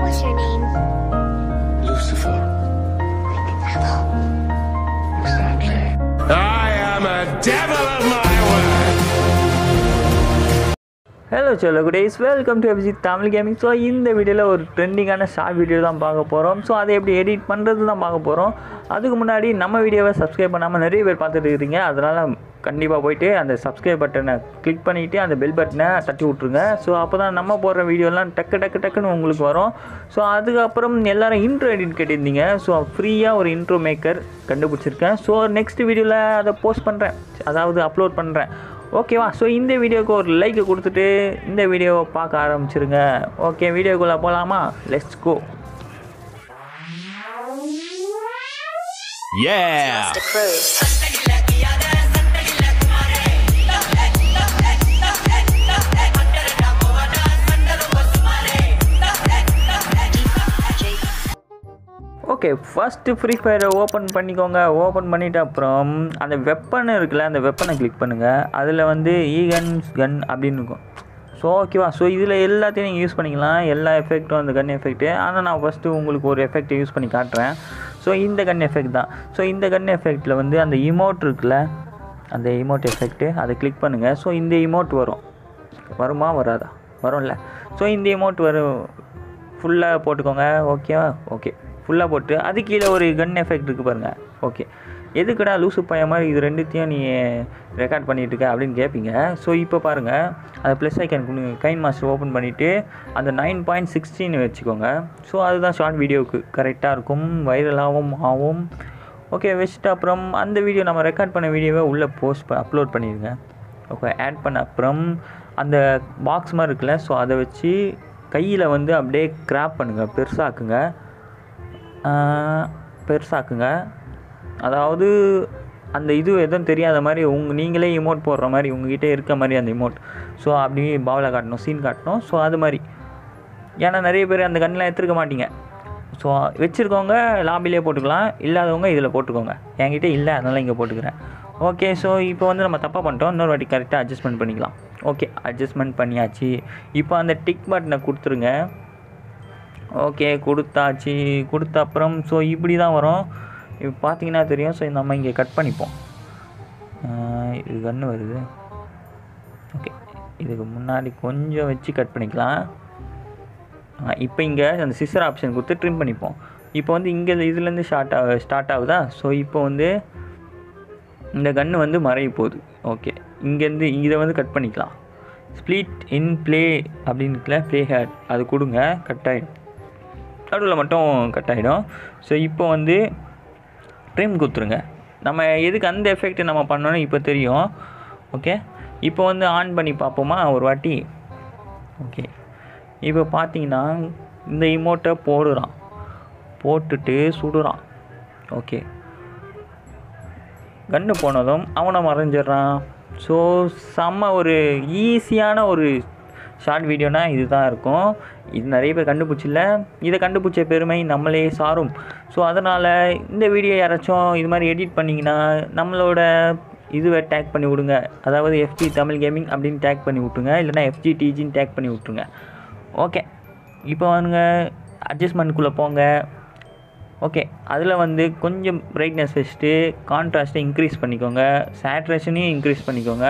What's your name? Lucifer. Like the devil. Exactly. I am a devil of my word. Hello சொல்ல குடேஸ் welcome to EBG Tamil gaming so இந்த வீடியோவில் ஒரு ட்ரெண்டிங்கான short video தான் பார்க்க போகிறோம் ஸோ அதை எப்படி எடிட் பண்ணுறது தான் பார்க்க போகிறோம் அதுக்கு முன்னாடி நம்ம வீடியோவை சப்ஸ்கிரைப் பண்ணாமல் நிறைய பேர் பார்த்துட்டு இருக்கீங்க அதனால் கண்டிப்பாக போயிட்டு அந்த சப்ஸ்கிரைப் பட்டனை கிளிக் பண்ணிவிட்டு அந்த பெல் பட்டனை தட்டி விட்ருங்க ஸோ அப்போ தான் நம்ம போடுற வீடியோலாம் டக்கு டக்கு டக்குன்னு உங்களுக்கு வரும் ஸோ அதுக்கப்புறம் எல்லாரும் இன்ட்ரோ எடிட் கேட்டிருந்தீங்க ஸோ ஃப்ரீயாக ஒரு இன்ட்ரோ மேக்கர் கண்டுபிடிச்சிருக்கேன் ஸோ நெக்ஸ்ட் வீடியோவில் அதை போஸ்ட் பண்ணுறேன் அதாவது அப்லோட் பண்ணுறேன் ஓகேவா ஸோ இந்த வீடியோக்கு ஒரு லைக் கொடுத்துட்டு இந்த வீடியோவை பார்க்க ஆரம்பிச்சிருங்க ஓகே வீடியோக்குள்ளே போகலாமா let's go Yeah. Okay first free ஃபயரை ஓப்பன் பண்ணிக்கோங்க ஓப்பன் பண்ணிவிட்டு அப்புறம் அந்த வெப்பன் இருக்குல்ல அந்த வெப்பனை கிளிக் பண்ணுங்கள் அதில் வந்து ஈகன் கன் அப்படின்னு இருக்கும் ஸோ ஓகேவா ஸோ இதில் எல்லாத்தையும் நீங்கள் யூஸ் பண்ணிக்கலாம் எல்லா எஃபெக்ட்டும் அந்த கன் எஃபெக்ட்டு ஆனால் நான் ஃபஸ்ட்டு உங்களுக்கு ஒரு எஃபெக்ட்டை யூஸ் பண்ணி காட்டுறேன் ஸோ இந்த கன் எஃபெக்ட் தான் ஸோ இந்த கன் எஃபெக்ட்டில் வந்து அந்த இமோட் இருக்குல்ல அந்த இமோட் எஃபெக்ட்டு அதை கிளிக் பண்ணுங்கள் ஸோ இந்த இமோட் வரும் வருமா வராதா வரும்ல ஸோ இந்த இமோட் வரும் ஃபுல்லாக போட்டுக்கோங்க ஓகேவா ஓகே ஃபுல்லாக போட்டு அது கீழே ஒரு கன் எஃபெக்ட் இருக்குது பாருங்கள் ஓகே எதுக்குடா லூசு பைய மாதிரி இது ரெண்டுத்தையும் நீ ரெக்கார்ட் பண்ணிட்டு இருக்க அப்படின்னு கேட்பீங்க ஸோ இப்போ பாருங்கள் அந்த ப்ளஸ் ஐக்கன் கைன் மாஸ்டர் ஓப்பன் பண்ணிவிட்டு அந்த நைன் பாயிண்ட் சிக்ஸ்டின்னு வச்சுக்கோங்க ஸோ அதுதான் ஷார்ட் வீடியோவுக்கு கரெக்டாக இருக்கும் வைரலாகவும் ஆகும் ஓகே வச்சுட்டு அப்புறம் அந்த வீடியோ நம்ம ரெக்கார்ட் பண்ண வீடியோவை உள்ளே போஸ்ட் அப்லோட் பண்ணிடுங்க ஓகே ஆட் பண்ண அப்புறம் அந்த பாக்ஸ் மாதிரி இருக்குல்ல ஸோ அதை வச்சு கையில் வந்து அப்படியே கிராப் பண்ணுங்கள் பெருசாக்குங்க ஆஹ், பெருசாக்குங்க அதாவது அந்த இது எதுவும் தெரியாத மாதிரி உங்க நீங்களே இமோட் போடுற மாதிரி உங்ககிட்ட இருக்க மாதிரி அந்த இமோட் ஸோ அப்படியே பாவில் காட்டணும் சீன் காட்டணும் ஸோ அது மாதிரி ஏன்னா நிறைய பேர் அந்த கண்ணெலாம் எடுத்துருக்க மாட்டீங்க ஸோ வச்சுருக்கவங்க லாபிலே போட்டுக்கலாம் இல்லாதவங்க இதில் போட்டுக்கோங்க என்கிட்ட இல்லை அதனால் இங்கே போட்டுக்கிறேன் ஓகே ஸோ இப்போ வந்து நம்ம தப்பாக பண்ணிட்டோம் இன்னொரு வாட்டி கரெக்டாக அட்ஜஸ்ட்மெண்ட் பண்ணிக்கலாம் ஓகே அட்ஜஸ்ட்மெண்ட் பண்ணியாச்சு இப்போ அந்த டிக் பட்டனை கொடுத்துருங்க ஓகே கொடுத்தாச்சு கொடுத்த அப்புறம் ஸோ இப்படி தான் வரும் இப்போ பார்த்தீங்கன்னா தெரியும் ஸோ நம்ம இங்கே கட் பண்ணிப்போம் ஆஹ் இது கன்று வருது ஓகே இதுக்கு முன்னாடி கொஞ்சம் வச்சு கட் பண்ணிக்கலாம் இப்போ இங்கே அந்த சிசர் ஆப்ஷன் கொடுத்து ட்ரிம் பண்ணிப்போம் இப்போ வந்து இங்கே இதுலேருந்து ஸ்டார்ட் ஆக ஸ்டார்ட் ஆகுதா ஸோ இப்போ வந்து இந்த கன்று வந்து மறைய போகுது ஓகே இங்கேருந்து இதை வந்து கட் பண்ணிக்கலாம் ஸ்ப்ளிட் இன் ப்ளே அப்படின்னு இருக்குல்ல ப்ளே ஹேட் அது கொடுங்க கட் ஆகிடும் நடுவில் மட்டும் கட் ஆகிடும் ஸோ இப்போ வந்து ட்ரிம் கொடுத்துருங்க நம்ம எதுக்கு அந்த எஃபெக்ட் நம்ம பண்ணோன்னு இப்போ தெரியும் ஓகே இப்போ வந்து ஆன் பண்ணி பார்ப்போமா ஒரு வாட்டி ஓகே இப்போ பார்த்தீங்கன்னா இந்த இமோட்டை போடுறான் போட்டுட்டு சுடுறான் ஓகே கன்று போனதும் அவனை மறைஞ்சிடுறான் ஸோ செம்ம ஒரு ஈஸியான ஒரு ஷார்ட் வீடியோனா இதுதான் இருக்கும் இது நிறைய பேர் கண்டுபிடிச்சில்ல இதை கண்டுபிடிச்ச பெருமை நம்மளே சாரும் ஸோ அதனால் இந்த வீடியோ யாராச்சும் இது மாதிரி எடிட் பண்ணிங்கன்னா நம்மளோட இதுவை டேக் பண்ணி விடுங்க அதாவது எஃப்ஜி தமிழ் கேமிங் அப்படின்னு டேக் பண்ணி விட்ருங்க இல்லைனா எஃப்ஜி டிஜின்னு டேக் பண்ணி விட்ருங்க ஓகே இப்போ வந்துங்க அட்ஜஸ்ட்மெண்ட்குள்ளே போங்க ஓகே அதில் வந்து கொஞ்சம் பிரைட்னஸ் வச்சுட்டு கான்ட்ராஸ்ட்டை இன்க்ரீஸ் பண்ணிக்கோங்க சேட்ரேஷனையும் இன்க்ரீஸ் பண்ணிக்கோங்க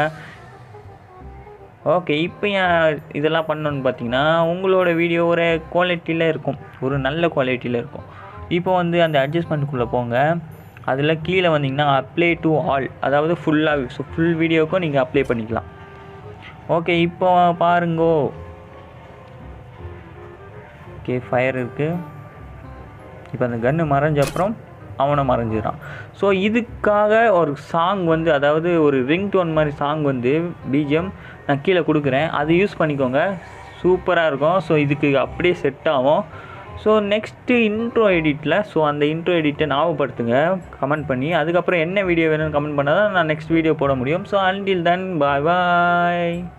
ஓகே இப்போ ஏன் இதெல்லாம் பண்ணணுன்னு பார்த்தீங்கன்னா உங்களோட வீடியோ ஒரு குவாலிட்டியில் இருக்கும் ஒரு நல்ல குவாலிட்டியில் இருக்கும் இப்போ வந்து அந்த அட்ஜஸ்ட்மெண்ட்டுக்குள்ளே போங்க அதில் கீழே வந்தீங்கன்னா அப்ளை டு ஆல் அதாவது ஃபுல்லாக ஸோ ஃபுல் வீடியோக்கும் நீங்கள் அப்ளை பண்ணிக்கலாம் ஓகே இப்போ பாருங்கோ ஓகே ஃபயர் இருக்குது இப்போ அந்த கன்று மறைஞ்ச அப்புறம் அவனை மறைஞ்சிடறான் ஸோ இதுக்காக ஒரு சாங் வந்து அதாவது ஒரு ரிங் டோன் மாதிரி சாங் வந்து பிஜிஎம் நான் கீழே கொடுக்குறேன் அது யூஸ் பண்ணிக்கோங்க சூப்பராக இருக்கும் ஸோ இதுக்கு அப்படியே செட் ஆகும் ஸோ நெக்ஸ்ட்டு இன்ட்ரோ எடிட்டில் ஸோ அந்த இன்ட்ரோ எடிட்டை ஞாபகப்படுத்துங்க கமெண்ட் பண்ணி அதுக்கப்புறம் என்ன வீடியோ வேணும்னு கமெண்ட் பண்ணால் தான் நான் நெக்ஸ்ட் வீடியோ போட முடியும் ஸோ அன்டில் தென் பாய் பாய்